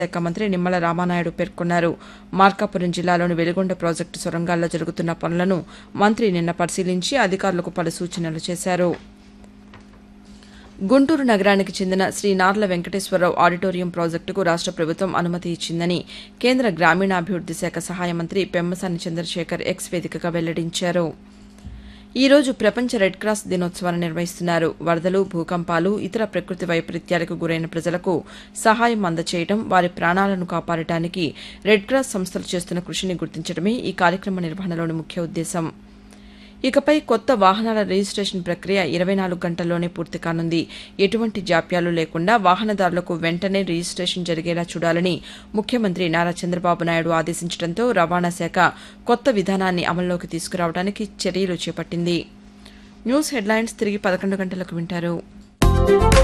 శాఖ మంత్రి నిమ్మల రామానాయుడు పేర్కొన్నారు మార్కాపురం జిల్లాలోని వెలిగొండ ప్రాజెక్టు సొరంగాల్లో జరుగుతున్న పనులను మంత్రి నిన్న పరిశీలించి అధికారులకు పలు సూచనలు చేశారు గుంటూరు నగరానికి చెందిన శ్రీ నార్ల వెంకటేశ్వరరావు ఆడిటోరియం ప్రాజెక్టుకు రాష్ట ప్రభుత్వం అనుమతి ఇచ్చిందని కేంద్ర గ్రామీణాభివృద్ది శాఖ సహాయ మంత్రి పెమ్మసాని చంద్రశేఖర్ ఎక్స్ వేదికగా వెల్లడించారు ఈ రోజు ప్రపంచ రెడ్ క్రాస్ దినోత్సవాన్ని నిర్వహిస్తున్నారు వరదలు భూకంపాలు ఇతర ప్రకృతి వైపరీత్యాలకు గురైన ప్రజలకు సహాయం అందచేయడం వారి ప్రాణాలను కాపాడటానికి రెడ్ క్రాస్ సంస్థలు చేస్తున్న కృషిని గుర్తించడమే ఈ కార్యక్రమ నిర్వహణలోని ముఖ్య ఉద్దేశం ఇకపై కొత్త వాహనాల రిజిస్టేషన్ ప్రక్రియ ఇరవై నాలుగు గంటల్లోనే పూర్తి కానుంది ఎటువంటి జాప్యాలు లేకుండా వాహనదారులకు వెంటనే రిజిస్టేషన్ జరిగేలా చూడాలని ముఖ్యమంత్రి నారా చంద్రబాబు నాయుడు ఆదేశించడంతో రవాణా శాఖ కొత్త విధానాన్ని అమల్లోకి తీసుకురావడానికి చర్యలు చేపట్టింది న్యూస్ హెడ్లైన్స్ తిరిగి పదకొండు గంటలకు వింటారు